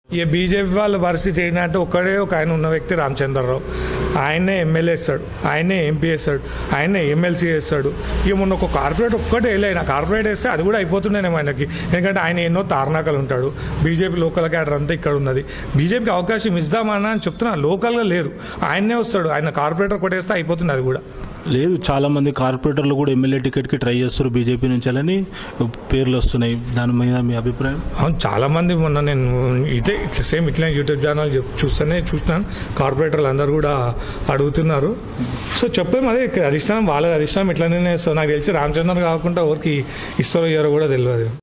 ఈ బీజేపీ వాళ్ళ పరిస్థితి ఏంటంటే ఒక్కడే ఒక ఆయన ఉన్న వ్యక్తి రామచంద్రరావు ఆయనే ఎమ్మెల్యే ఇస్తాడు ఆయనే ఎంపీ వేస్తాడు ఆయనే ఎమ్మెల్సీ వేస్తాడు ఇక మొన్న ఒక కార్పొరేట్ ఒక్కటే వెళ్ళాయి కార్పొరేట్ వేస్తే అది కూడా అయిపోతుండేనేమో ఆయనకి ఎందుకంటే ఆయన ఎన్నో తారణాకాలు ఉంటాడు బీజేపీ లోకల్ క్యాడర్ అంతా ఇక్కడ ఉన్నది బీజేపీకి అవకాశం ఇద్దామన్నా అని చెప్తున్నా లోకల్గా లేరు ఆయనే వస్తాడు ఆయన కార్పొరేటర్ కొట్టేస్తే అయిపోతుంది అది కూడా లేదు చాలా మంది కార్పొరేటర్లు కూడా ఎమ్మెల్యే టికెట్కి ట్రై చేస్తారు బీజేపీ నుంచి అని పేర్లు వస్తున్నాయి దాని మీద మీ అభిప్రాయం అవును చాలా మంది మొన్న నేను ఇదే ఇట్లా సేమ్ ఇట్లా యూట్యూబ్ ఛానల్ చెప్- చూస్తేనే చూస్తున్నాను కార్పొరేటర్లు అందరూ కూడా అడుగుతున్నారు సో చెప్పాము అదే అధిష్టానం వాళ్ళ అధిష్టానం ఇట్లానే ఇస్తారు నాకు తెలిసి రామచంద్రన్ కాకుండా ఎవరికి ఇస్తారో ఇయ్యారో కూడా తెలియదు